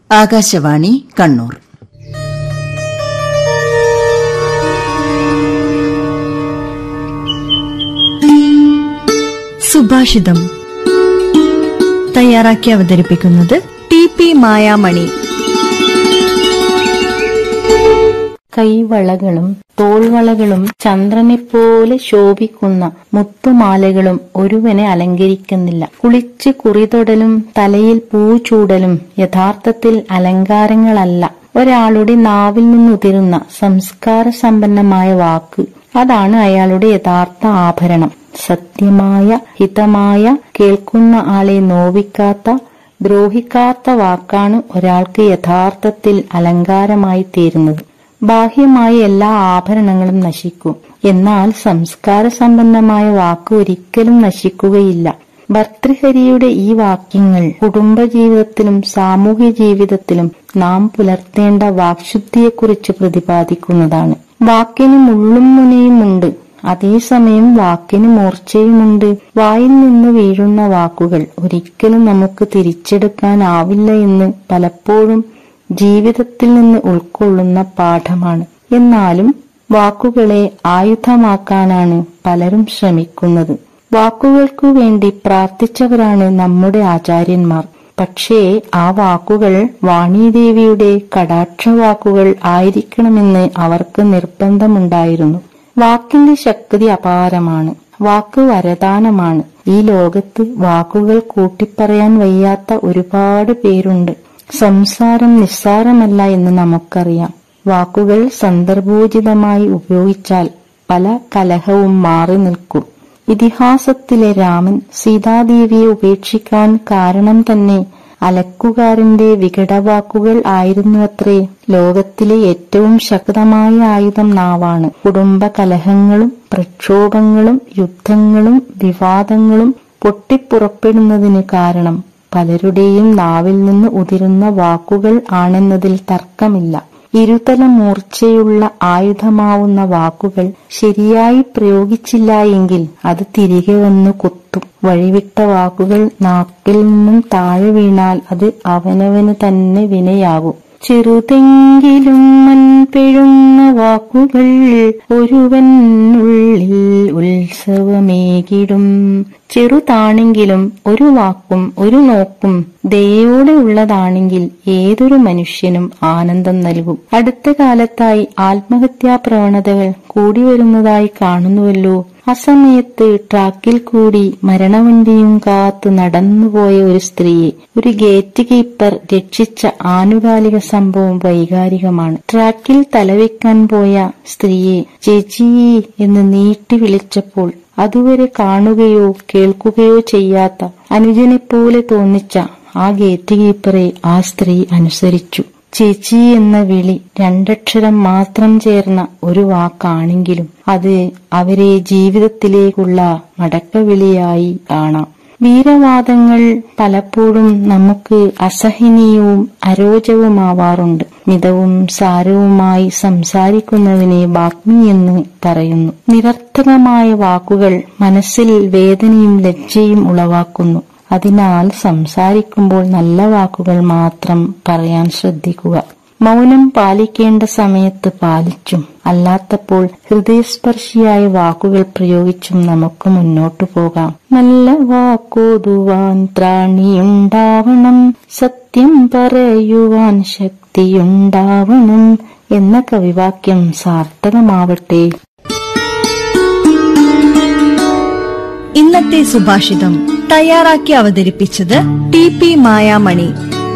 ആകാശവാണി കണ്ണൂർ സുഭാഷിതം തയ്യാറാക്കി അവതരിപ്പിക്കുന്നത് ടി പി മായാമണി കൈവളകളും തോൾവളകളും ചന്ദ്രനെപ്പോലെ ശോഭിക്കുന്ന മുത്തുമാലകളും ഒരുവനെ അലങ്കരിക്കുന്നില്ല കുളിച്ച് കുറിതൊടലും തലയിൽ പൂ ചൂടലും യഥാർത്ഥത്തിൽ അലങ്കാരങ്ങളല്ല ഒരാളുടെ നാവിൽ നിന്നുതിരുന്ന സംസ്കാര സമ്പന്നമായ വാക്ക് അതാണ് അയാളുടെ യഥാർത്ഥ ആഭരണം സത്യമായ ഹിതമായ കേൾക്കുന്ന ആളെ നോവിക്കാത്ത ദ്രോഹിക്കാത്ത വാക്കാണ് ഒരാൾക്ക് യഥാർത്ഥത്തിൽ അലങ്കാരമായി തീരുന്നത് ബാഹ്യമായ എല്ലാ ആഭരണങ്ങളും നശിക്കും എന്നാൽ സംസ്കാര സമ്പന്നമായ വാക്ക് ഒരിക്കലും നശിക്കുകയില്ല ഭർതൃഹരിയുടെ ഈ വാക്യങ്ങൾ കുടുംബജീവിതത്തിലും സാമൂഹ്യ ജീവിതത്തിലും നാം പുലർത്തേണ്ട വാക്ശുദ്ധിയെക്കുറിച്ച് പ്രതിപാദിക്കുന്നതാണ് വാക്കിന് മുള്ളും മുനയുമുണ്ട് അതേസമയം വാക്കിന് മൂർച്ചയുമുണ്ട് വായിൽ നിന്ന് വീഴുന്ന വാക്കുകൾ ഒരിക്കലും നമുക്ക് തിരിച്ചെടുക്കാനാവില്ല എന്ന് പലപ്പോഴും ജീവിതത്തിൽ നിന്ന് ഉൾക്കൊള്ളുന്ന പാഠമാണ് എന്നാലും വാക്കുകളെ ആയുധമാക്കാനാണ് പലരും ശ്രമിക്കുന്നത് വാക്കുകൾക്കു വേണ്ടി പ്രാർത്ഥിച്ചവരാണ് നമ്മുടെ ആചാര്യന്മാർ പക്ഷേ ആ വാക്കുകൾ വാണീദേവിയുടെ കടാക്ഷവാക്കുകൾ ആയിരിക്കണമെന്ന് അവർക്ക് നിർബന്ധമുണ്ടായിരുന്നു വാക്കിന്റെ ശക്തി അപാരമാണ് വാക്ക് വരദാനമാണ് ഈ ലോകത്ത് വാക്കുകൾ കൂട്ടിപ്പറയാൻ വയ്യാത്ത ഒരുപാട് പേരുണ്ട് സംസാരം നിസ്സാരമല്ല എന്ന് നമുക്കറിയാം വാക്കുകൾ സന്ദർഭോചിതമായി ഉപയോഗിച്ചാൽ പല കലഹവും മാറി നിൽക്കും ഇതിഹാസത്തിലെ രാമൻ സീതാദേവിയെ ഉപേക്ഷിക്കാൻ കാരണം തന്നെ അലക്കുകാരന്റെ വികടവാക്കുകൾ ആയിരുന്നുവത്രേ ലോകത്തിലെ ഏറ്റവും ശക്തമായ ആയുധം നാവാണ് കുടുംബ കലഹങ്ങളും പ്രക്ഷോഭങ്ങളും യുദ്ധങ്ങളും വിവാദങ്ങളും പൊട്ടിപ്പുറപ്പെടുന്നതിന് കാരണം പലരുടെയും നാവിൽ നിന്ന് ഉതിരുന്ന വാക്കുകൾ ആണെന്നതിൽ തർക്കമില്ല ഇരുതല മൂർച്ചയുള്ള ആയുധമാവുന്ന വാക്കുകൾ ശരിയായി പ്രയോഗിച്ചില്ല എങ്കിൽ അത് തിരികെ വന്നു കുത്തും വഴിവിട്ട വാക്കുകൾ നാക്കിൽ നിന്നും താഴെ വീണാൽ അത് അവനവന് തന്നെ വിനയാകും ചെറുതെങ്കിലും മൺപിഴുന്ന വാക്കുകൾ ഒരുവനുള്ളിൽ ഉത്സവമേകിടും ചെറുതാണെങ്കിലും ഒരു വാക്കും ഒരു നോക്കും ദയോടെ ഉള്ളതാണെങ്കിൽ ഏതൊരു മനുഷ്യനും ആനന്ദം നൽകും അടുത്ത കാലത്തായി ആത്മഹത്യാ പ്രവണതകൾ കൂടി വരുന്നതായി കാണുന്നുവല്ലോ അസമയത്ത് ട്രാക്കിൽ കൂടി മരണവണ്ടിയും കാത്തു നടന്നുപോയ ഒരു സ്ത്രീയെ ഒരു ഗേറ്റ് കീപ്പർ രക്ഷിച്ച ആനുകാലിക സംഭവം വൈകാരികമാണ് ട്രാക്കിൽ തലവെക്കാൻ പോയ സ്ത്രീയെ ചേച്ചി എന്ന് നീട്ടി വിളിച്ചപ്പോൾ അതുവരെ കാണുകയോ കേൾക്കുകയോ ചെയ്യാത്ത അനുജനെപ്പോലെ തോന്നിച്ച ആ ഗേറ്റ് കീപ്പറെ ആ സ്ത്രീ അനുസരിച്ചു ചേച്ചി എന്ന വിളി രണ്ടക്ഷരം മാത്രം ചേർന്ന ഒരു വാക്കാണെങ്കിലും അത് അവരെ ജീവിതത്തിലേക്കുള്ള മടക്കവിളിയായി കാണാം വീരവാദങ്ങൾ പലപ്പോഴും നമുക്ക് അസഹനീയവും അരോചകവുമാവാറുണ്ട് മിതവും സാരവുമായി സംസാരിക്കുന്നതിനെ വാഗ്മി എന്ന് പറയുന്നു നിരർത്ഥകമായ വാക്കുകൾ മനസ്സിൽ വേദനയും ലജ്ജയും ഉളവാക്കുന്നു അതിനാൽ സംസാരിക്കുമ്പോൾ നല്ല വാക്കുകൾ മാത്രം പറയാൻ ശ്രദ്ധിക്കുക മൗനം പാലിക്കേണ്ട സമയത്ത് പാലിച്ചും അല്ലാത്തപ്പോൾ ഹൃദയസ്പർശിയായ വാക്കുകൾ പ്രയോഗിച്ചും നമുക്ക് മുന്നോട്ടു പോകാം നല്ല വാക്കോതുവാൻ ത്രാണിയുണ്ടാവണം സത്യം പറയുവാൻ ശക്തിയുണ്ടാവണം എന്ന കവിവാക്യം സാർത്ഥകമാവട്ടെ ഇന്നത്തെ സുഭാഷിതം തയ്യാറാക്കി അവതരിപ്പിച്ചത് ടി പി മായാമണി